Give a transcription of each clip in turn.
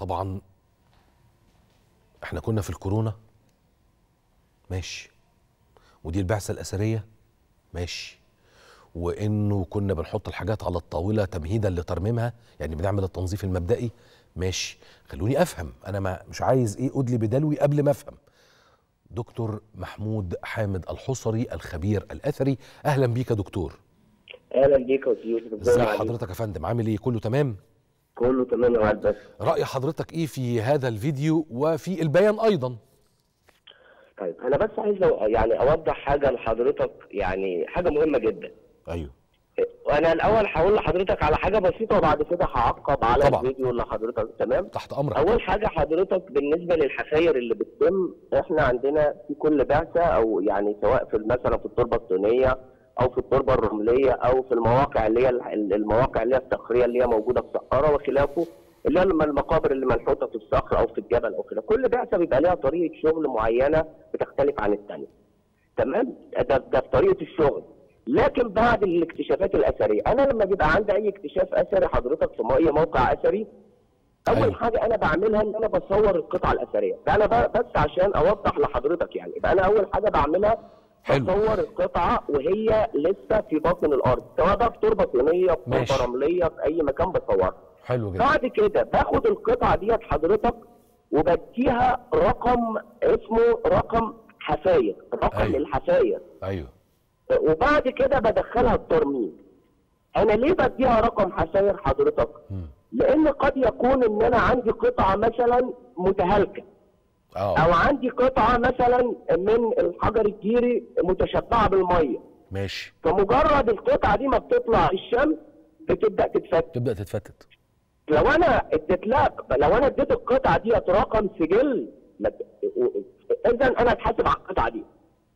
طبعا احنا كنا في الكورونا ماشي ودي البعثه الاثريه ماشي وانه كنا بنحط الحاجات على الطاوله تمهيدا لترميمها يعني بنعمل التنظيف المبدئي ماشي خلوني افهم انا ما مش عايز ايه ادلي بدلوي قبل ما افهم دكتور محمود حامد الحصري الخبير الاثري اهلا بيك يا دكتور اهلا بيك يا استاذ يوسف ازي عليك؟ حضرتك يا فندم عامل ايه كله تمام كله تمام يا وعد بس راي حضرتك ايه في هذا الفيديو وفي البيان ايضا طيب انا بس عايز أو- يعني اوضح حاجه لحضرتك يعني حاجه مهمه جدا ايوه وانا الاول هقول لحضرتك على حاجه بسيطه وبعد كده هعقب على طبعا. الفيديو اللي حضرتك تمام تحت امرك اول حاجه حضرتك بالنسبه للحفاير اللي بتتم احنا عندنا في كل بعثه او يعني سواء في مثلا في التربه الصينيه او في التربه الرمليه او في المواقع اللي هي ال- المواقع اللي هي الصخريه اللي هي موجوده في سقاره وخلافه اللي هي الم- المقابر اللي منحوته في الصخر او في الجبل او كده كل بعثه بيبقى ليها طريقه شغل معينه بتختلف عن الثانيه تمام ده ده في طريقه الشغل لكن بعد الاكتشافات الاثريه انا لما بيبقى عندي اي اكتشاف اثري حضرتك في اي موقع اثري اول أيوة. حاجه انا بعملها ان انا بصور القطعه الاثريه ده انا ب- بس عشان اوضح لحضرتك يعني يبقى انا اول حاجه بعملها حلو. بصور القطعه وهي لسه في باطن الارض سواء بقى في تربه صينيه في ماشي. تربه رمليه في اي مكان بصورها حلو جدا بعد كده باخد القطعه ديت حضرتك وبديها رقم اسمه رقم حفاير رقم أيوة. الحفاير ايوه وبعد كده بدخلها الترميم انا ليه بديها رقم حفاير حضرتك مم. لان قد يكون ان انا عندي قطعه مثلا متهالكه اه او عندي قطعه مثلا من الحجر الجيري متشبعه بالميه ماشي فمجرد القطعه دي ما بتطلع الشمس بتبدا تتفتت تبدا تتفتت لو انا اديت لك لو انا اديت القطعه دي رقم سجل اذا انا اتحاسب على القطعه دي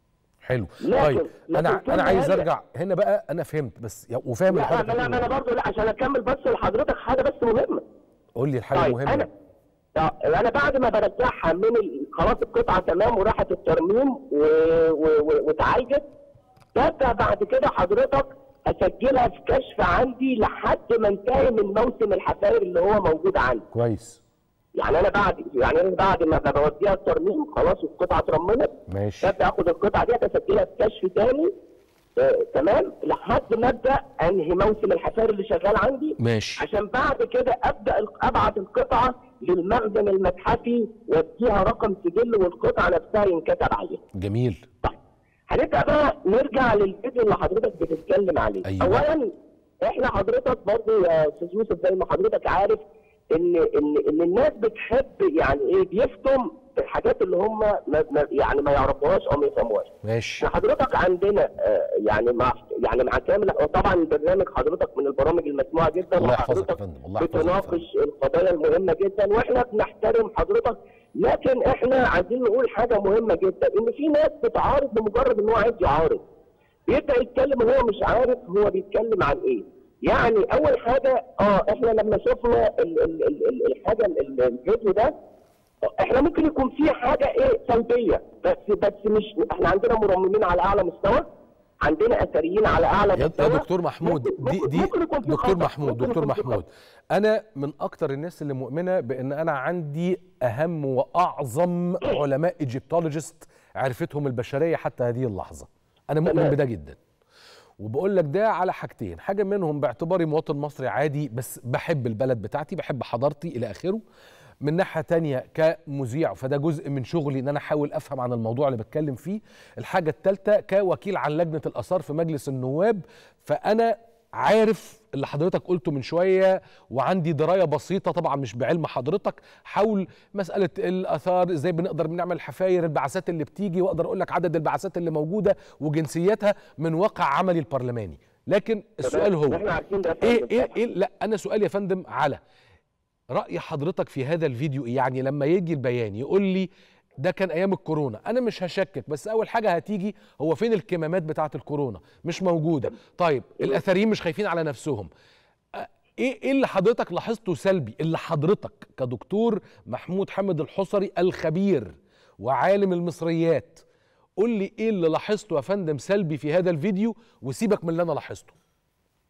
حلو لكن- طيب انا لكن انا كل عايز هذا- ارجع هنا بقى انا فهمت بس يا- وفاهم لا الحاجه لا لا انا برضه لا عشان اكمل بس لحضرتك حاجه بس مهمه قول لي الحاجه طيب المهمه انا آه، انا بعد ما برجعها من ال- خلاص القطعه تمام وراحت الترميم و... و... و... واتعالجت ببدا بعد كده حضرتك اسجلها في كشف عندي لحد ما انتهي من موسم الحفاير اللي هو موجود عندي كويس يعني انا بعد يعني انا بعد ما بوديها الترميم خلاص القطعه اترممت ماشي ببدا اخد القطعه دي اسجلها في كشف تاني آه، تمام لحد ما ابدا انهي موسم الحفاير اللي شغال عندي ماشي عشان بعد كده ابدا ال- ابعت القطعه للمخزن المتحفي واديها رقم سجل والقطعه نفسها ينكتب عليها. جميل طيب هنبدا بقى نرجع للفيديو اللي حضرتك بتتكلم عليه. أيوة. اولا احنا حضرتك برضه يا استاذ يوسف زي ما حضرتك عارف ان ان ان الناس بتحب يعني ايه بيفتم الحاجات اللي هم ما ما يعني ما يعرفوهاش او ما يفهموهاش. ماشي حضرتك عندنا آه، يعني مع يعني مع كامل طبعا البرنامج حضرتك من البرامج المسموعه جدا الله يحفظك يا وحضرتك فندم الله يحفظك يا فندم. بتناقش القضايا المهمه جدا واحنا بنحترم حضرتك لكن احنا عايزين نقول حاجه مهمه جدا ان في ناس بتعارض لمجرد ان هو عايز يعارض بيبدا يتكلم وهو مش عارف هو بيتكلم عن ايه يعني اول حاجه اه احنا لما شفنا ال- ال- ال- ال- الحاجه ال- ال- الفيديو ده احنا ممكن يكون في حاجه ايه سلبيه بس بس مش احنا عندنا مرممين على اعلى مستوى عندنا اثريين على اعلى يا مستوى يا دكتور محمود ممكن- دي ممكن- دي ممكن يكون في دكتور خطأ، محمود ممكن دكتور يكون في محمود خطأ. انا من اكتر الناس اللي مؤمنه بان انا عندي اهم واعظم علماء ايجيبتولوجيست عرفتهم البشريه حتى هذه اللحظه انا مؤمن تمام. بده جدا وبقول لك ده على حاجتين حاجه منهم باعتباري مواطن مصري عادي بس بحب البلد بتاعتي بحب حضارتي الى اخره من ناحيه تانية كمذيع فده جزء من شغلي ان انا احاول افهم عن الموضوع اللي بتكلم فيه الحاجه الثالثه كوكيل عن لجنه الاثار في مجلس النواب فانا عارف اللي حضرتك قلته من شويه وعندي درايه بسيطه طبعا مش بعلم حضرتك حول مساله الاثار ازاي بنقدر بنعمل حفاير البعثات اللي بتيجي واقدر اقول لك عدد البعثات اللي موجوده وجنسياتها من واقع عملي البرلماني لكن السؤال هو احنا عارفين ده ايه ايه ايه لا انا سؤال يا فندم على راي حضرتك في هذا الفيديو إيه؟ يعني لما يجي البيان يقول لي ده كان ايام الكورونا انا مش هشكك بس اول حاجه هتيجي هو فين الكمامات بتاعه الكورونا مش موجوده طيب الاثريين مش خايفين على نفسهم أ- ايه ايه اللي حضرتك لاحظته سلبي اللي حضرتك كدكتور محمود حامد الحصري الخبير وعالم المصريات قول لي ايه اللي لاحظته يا فندم سلبي في هذا الفيديو وسيبك من اللي انا لاحظته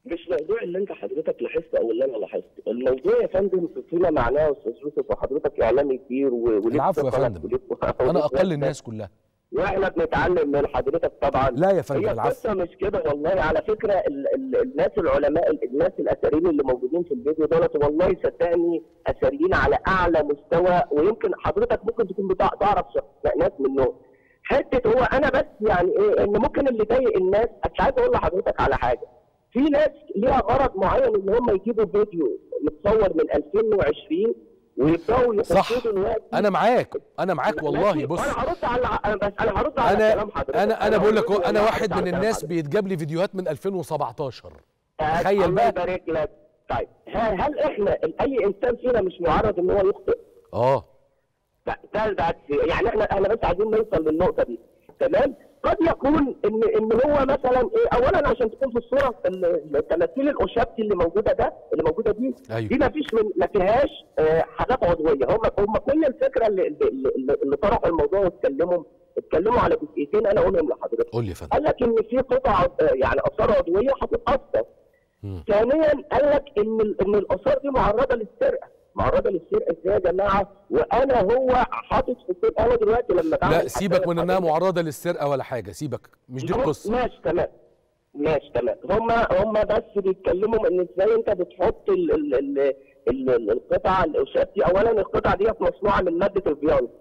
مش موضوع اللي انت حضرتك لاحظته او اللي انا لاحظته، الموضوع يا فندم فيما معناه يا استاذ يوسف وحضرتك اعلامي كبير و- وليك العفو يا ثقة فندم. وليك- انا وليك اقل ناس- الناس كلها واحنا بنتعلم من حضرتك طبعا لا يا فندم هي العفو القصه مش كده والله على فكره ال ال الناس العلماء ال- الناس الاثريين اللي موجودين في الفيديو دولت والله صدقني اثريين على اعلى مستوى ويمكن حضرتك ممكن تكون بتع- تعرف شخص- ناس منهم حته هو انا بس يعني ايه ان ممكن اللي ضايق الناس مش عايز اقول لحضرتك على حاجه في ناس ليها غرض معين ان هم يجيبوا فيديو متصور من 2020 ويبداوا صح. يحطوه دلوقتي انا معاك انا معاك والله ماشي، بص وانا هرد على أنا بس انا هرد على انا كلام حضرتك انا انا بقول لك هرد انا على واحد من كلام الناس حضرتك. بيتجاب لي فيديوهات من 2017 آه، تخيل الله بقى. يبارك لك طيب هل, هل احنا اي انسان فينا مش معرض ان هو يخطئ؟ اه لا، ده ده يعني احنا احنا بس عايزين نوصل للنقطه دي تمام؟ قد يكون ان ان هو مثلا ايه اولا عشان تكون في الصوره ال- التماثيل الاشابتي اللي موجوده ده اللي موجوده دي أيوة. دي ما فيش من ما فيهاش آه، حاجات عضويه هم هم كل الفكره اللي اللي, اللي, اللي طرحوا الموضوع واتكلموا اتكلموا على جزئيتين انا اقولهم لحضرتك قول لي يا فندم قال لك ان في قطع آه، يعني اثار عضويه هتتاثر مم. ثانيا قال لك ان ال- ان الاثار دي معرضه للسرقه معرضه للسرقه ازاي يا جماعه وانا هو حاطط في الكتاب انا دلوقتي لما بعمل لا سيبك من انها حضرتك- معرضه للسرقه ولا حاجه سيبك مش دي هم- القصه ماشي تمام ماشي تمام هم هم بس بيتكلموا ان ازاي انت بتحط ال ال ال ال ال القطع الاشاب دي اولا القطع دي مصنوعه من ماده الفيانس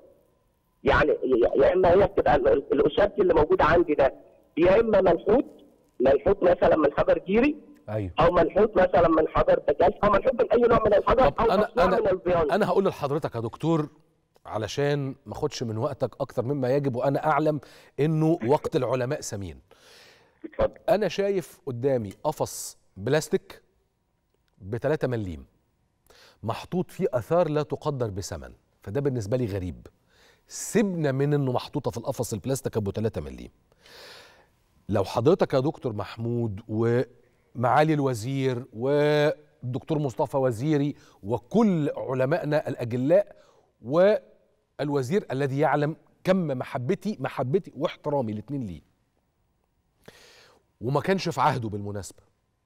يعني يا- يا اما هي بتبقى ال- ال- الاشاب اللي موجوده عندي ده يا اما منحوت منحوت مثلا من حجر جيري ايوه او منحوت مثلا من حجر دجاج او منحوت من اي نوع من الحجر طب او انا مصنوع من انا الفيانس انا هقول لحضرتك يا دكتور علشان ما اخدش من وقتك اكتر مما يجب وانا اعلم انه وقت العلماء ثمين اتفضل انا شايف قدامي قفص بلاستيك ب 3 مليم محطوط فيه اثار لا تقدر بثمن فده بالنسبه لي غريب سيبنا من انه محطوطه في القفص البلاستيك ابو 3 مليم لو حضرتك يا دكتور محمود ومعالي الوزير والدكتور مصطفى وزيري وكل علمائنا الاجلاء والوزير الذي يعلم كم محبتي محبتي واحترامي الاثنين ليه وما كانش في عهده بالمناسبة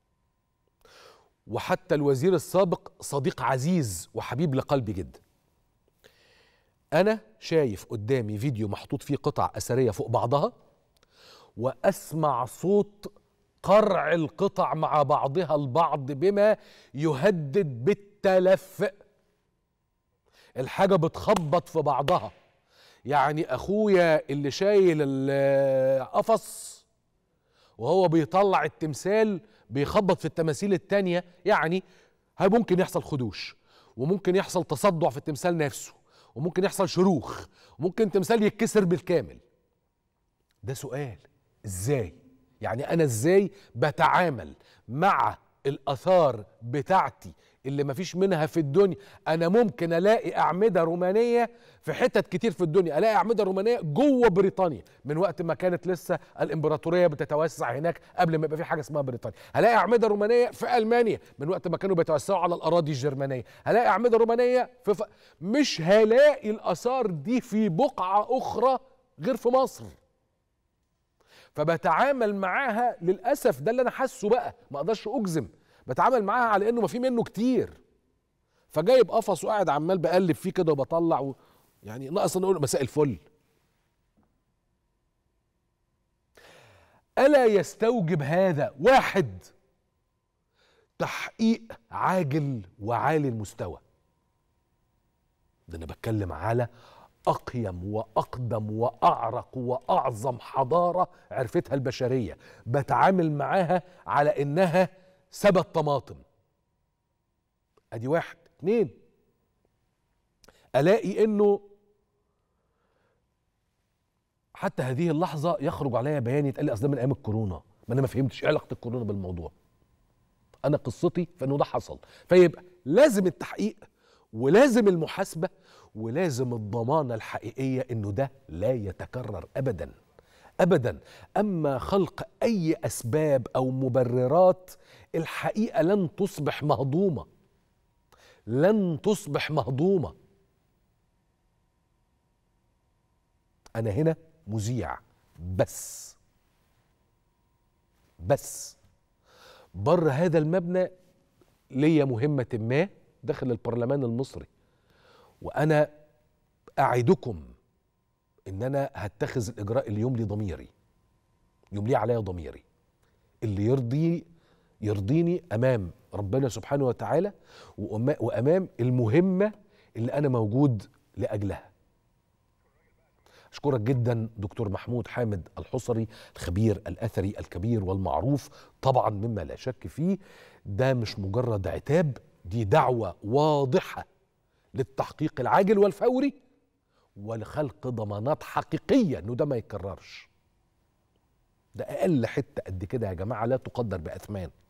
وحتى الوزير السابق صديق عزيز وحبيب لقلبي جدا أنا شايف قدامي فيديو محطوط فيه قطع أثرية فوق بعضها وأسمع صوت قرع القطع مع بعضها البعض بما يهدد بالتلف الحاجة بتخبط في بعضها يعني أخويا اللي شايل القفص وهو بيطلع التمثال بيخبط في التماثيل التانية يعني هاي ممكن يحصل خدوش وممكن يحصل تصدع في التمثال نفسه وممكن يحصل شروخ وممكن تمثال يتكسر بالكامل ده سؤال ازاي يعني انا ازاي بتعامل مع الاثار بتاعتي اللي مفيش منها في الدنيا انا ممكن الاقي اعمده رومانيه في حتت كتير في الدنيا الاقي اعمده رومانيه جوه بريطانيا من وقت ما كانت لسه الامبراطوريه بتتوسع هناك قبل ما يبقى في حاجه اسمها بريطانيا هلاقي اعمده رومانيه في المانيا من وقت ما كانوا بيتوسعوا على الاراضي الجرمانيه هلاقي اعمده رومانيه في ف... مش هلاقي الاثار دي في بقعه اخرى غير في مصر فبتعامل معاها للاسف ده اللي انا حاسه بقى ما اقدرش اجزم بتعامل معاها على انه ما في منه كتير فجايب قفص وقاعد عمال بقلب فيه كده وبطلع و... يعني ناقص نقول مساء الفل الا يستوجب هذا واحد تحقيق عاجل وعالي المستوى ده انا بتكلم على اقيم واقدم واعرق واعظم حضاره عرفتها البشريه بتعامل معاها على انها سبت طماطم ادي واحد اتنين الاقي انه حتى هذه اللحظه يخرج عليا بيان يتقال لي اصل ده من ايام الكورونا ما انا ما فهمتش ايه علاقه الكورونا بالموضوع انا قصتي في انه ده حصل فيبقى لازم التحقيق ولازم المحاسبه ولازم الضمانه الحقيقيه انه ده لا يتكرر ابدا ابدا اما خلق اي اسباب او مبررات الحقيقه لن تصبح مهضومه لن تصبح مهضومه انا هنا مذيع بس بس بره هذا المبنى ليا مهمة ما داخل البرلمان المصري وأنا أعدكم إن أنا هتخذ الإجراء اللي يملي ضميري يملي عليا ضميري اللي يرضي يرضيني أمام ربنا سبحانه وتعالى وأما- وأمام المهمة اللي أنا موجود لأجلها أشكرك جدا دكتور محمود حامد الحصري الخبير الأثري الكبير والمعروف طبعا مما لا شك فيه ده مش مجرد عتاب دي دعوة واضحة للتحقيق العاجل والفوري ولخلق ضمانات حقيقية انه ده ما يتكررش ده اقل حتة قد كده يا جماعة لا تقدر بأثمان